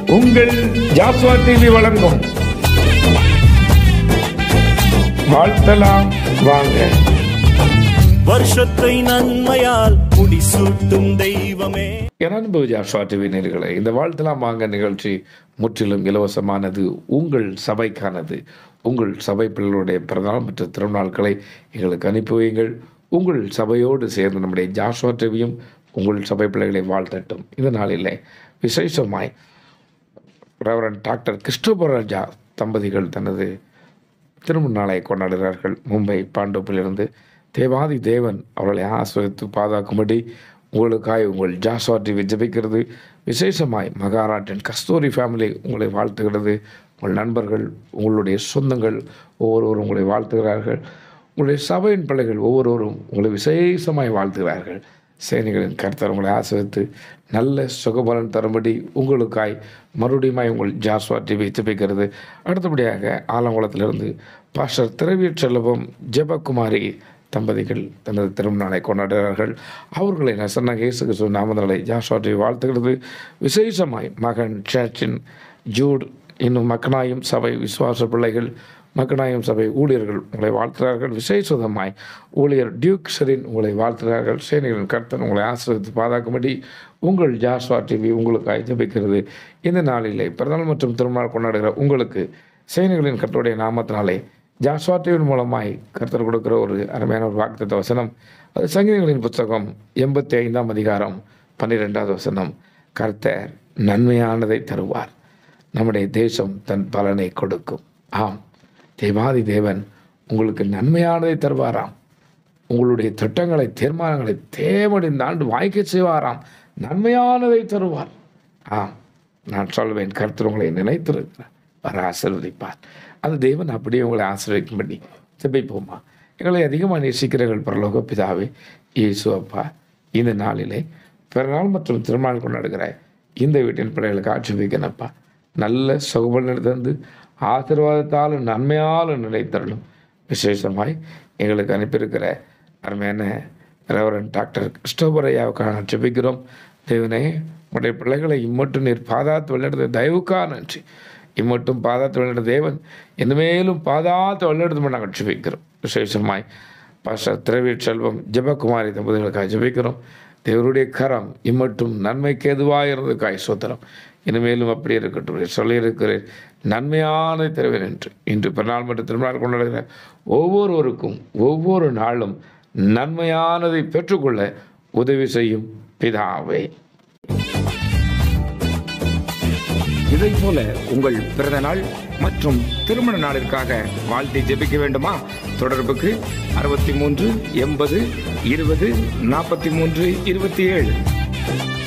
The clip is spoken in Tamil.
உங்கள் ஜாஸ்வா டிவி வழங்கும் வாழ்த்தலாம் வாங்க வருஷத்தை நன்மையால் முடிசூட்டும் தெய்வமே என் அன்பு ஜாஸ்வா டிவி நேர்களே இந்த வாழ்த்தலாம் வாங்க நிகழ்ச்சி முற்றிலும் இலவசமானது உங்கள் சபைக்கானது உங்கள் சபை பிள்ளைகளுடைய பிறந்தநாள் மற்றும் திருநாட்களை எங்களுக்கு அனுப்பி வையுங்கள் உங்கள் சபையோடு சேர்ந்து நம்முடைய ஜாஸ்வா டிவியும் உங்கள் சபை பிள்ளைகளை வாழ்த்தட்டும் இந்த நாளிலே விசேஷமாய் ரெவரன் டாக்டர் கிறிஸ்டோபர் ராஜா தம்பதிகள் தனது திருமண நாளை கொண்டாடுகிறார்கள் மும்பை பாண்டோப்பிலிருந்து தேவாதி தேவன் அவர்களை ஆசிரியத்து பாதுகாக்கும்படி உங்களுக்காய் உங்கள் ஜாஸ்வா டிவி ஜெபிக்கிறது விசேஷமாய் மகாராட்டின் கஸ்தூரி ஃபேமிலி உங்களை வாழ்த்துகிறது உங்கள் நண்பர்கள் உங்களுடைய சொந்தங்கள் ஒவ்வொருவரும் உங்களை வாழ்த்துகிறார்கள் உங்களுடைய சபையின் பிள்ளைகள் ஒவ்வொருவரும் உங்களை விசேஷமாய் வாழ்த்துகிறார்கள் சேனைகளின் கர்த்தர் உங்களை ஆசிரித்து நல்ல சுகபலன் தரும்படி உங்களுக்காய் மறுபடியுமாய் உங்கள் ஜாஸ்வா டிவி ஜெபிக்கிறது அடுத்தபடியாக ஆலங்குளத்திலிருந்து பாஸ்டர் திரவியர் செல்வம் ஜெபகுமாரி தம்பதிகள் தனது திருமண நாளை கொண்டாடுகிறார்கள் அவர்களை நசன்ன இயேசு கிறிஸ்துவ நாமதலை ஜாஸ்வா டிவி வாழ்த்துகிறது விசேஷமாய் மகன் சர்ச்சின் ஜூட் இன்னும் மக்கனாயும் சபை விசுவாச பிள்ளைகள் மக்கனாயம் சபை ஊழியர்கள் உங்களை வாழ்த்துகிறார்கள் விசேஷமாய் ஊழியர் டியூக் ஷெரின் உங்களை வாழ்த்துகிறார்கள் சேனைகளின் கர்த்தன் உங்களை ஆசிரியத்து பாதுகாக்கும்படி உங்கள் ஜாஸ்வா டிவி உங்களுக்கு ஜெபிக்கிறது இந்த நாளிலே பிறந்தநாள் மற்றும் திருமணம் கொண்டாடுகிற உங்களுக்கு சேனைகளின் கர்த்தருடைய நாமத்தினாலே ஜாஸ்வா டிவியின் மூலமாய் கர்த்தர் கொடுக்கிற ஒரு அருமையான ஒரு வாக்குத்த வசனம் அது சங்கீதங்களின் புத்தகம் எண்பத்தி ஐந்தாம் அதிகாரம் பன்னிரெண்டாவது வசனம் கர்த்தர் நன்மையானதை தருவார் நம்முடைய தேசம் தன் பலனை கொடுக்கும் ஆம் தேவாதி தேவன் உங்களுக்கு நன்மையானதை தருவாராம் உங்களுடைய திட்டங்களை தீர்மானங்களை தேவன் இந்த ஆண்டு வாய்க்க செய்வாராம் நன்மையானதை தருவார் ஆம் நான் சொல்வேன் கர்த்தர் உங்களை நினைத்திருக்கிறார் வர ஆசீர்வதிப்பார் அந்த தேவன் அப்படியே உங்களை ஆசீர்வதிக்கும்படி ஜெபிப்போமா எங்களை அதிகமாக நேசிக்கிறவர்கள் பரலோக பிதாவே இயேசு அப்பா இந்த நாளிலே பிறநாள் மற்றும் திருநாள் கொண்டாடுகிற இந்த வீட்டின் பிள்ளைகளுக்கு ஆட்சி வைக்கணப்பா நல்ல சுகபலன் தந்து ஆசீர்வாதத்தாலும் நன்மையாலும் நிலைத்தரலும் விசேஷமாய் எங்களுக்கு அனுப்பியிருக்கிற அருமையான ரெவரன் டாக்டர் கிறிஸ்டோபர் ஐயாவுக்காக ஜெபிக்கிறோம் தேவனே உடைய பிள்ளைகளை இம்மட்டும் நீர் பாதாத்து வழிநடத்த தயவுக்கா நன்றி இம்மட்டும் பாதாத்து வழிநட தேவன் இனிமேலும் பாதாத்து வழிநடத்தும் நாங்கள் ஜெபிக்கிறோம் விசேஷமாய் பாஸ்டர் திரவீர் செல்வம் ஜெபகுமாரி தம்பதிகளுக்காக ஜெபிக்கிறோம் தேவருடைய கரம் இம்மட்டும் நன்மைக்கு எதுவாக இருந்ததுக்காய் சோத்திரம் இனிமேலும் அப்படி இருக்கட்டும் சொல்லியிருக்கிறேன் நன்மையான தருவேன் என்று இன்று பிறநாள் மற்றும் திருநாள் கொண்டாடுகிற ஒவ்வொருவருக்கும் ஒவ்வொரு நாளும் நன்மையானதை பெற்றுக்கொள்ள உதவி செய்யும் பிதாவே இதை போல உங்கள் பிறந்த நாள் மற்றும் திருமண நாளிற்காக வாழ்த்தி ஜெபிக்க வேண்டுமா தொடர்புக்கு அறுபத்தி மூன்று எண்பது இருபது நாற்பத்தி மூன்று இருபத்தி ஏழு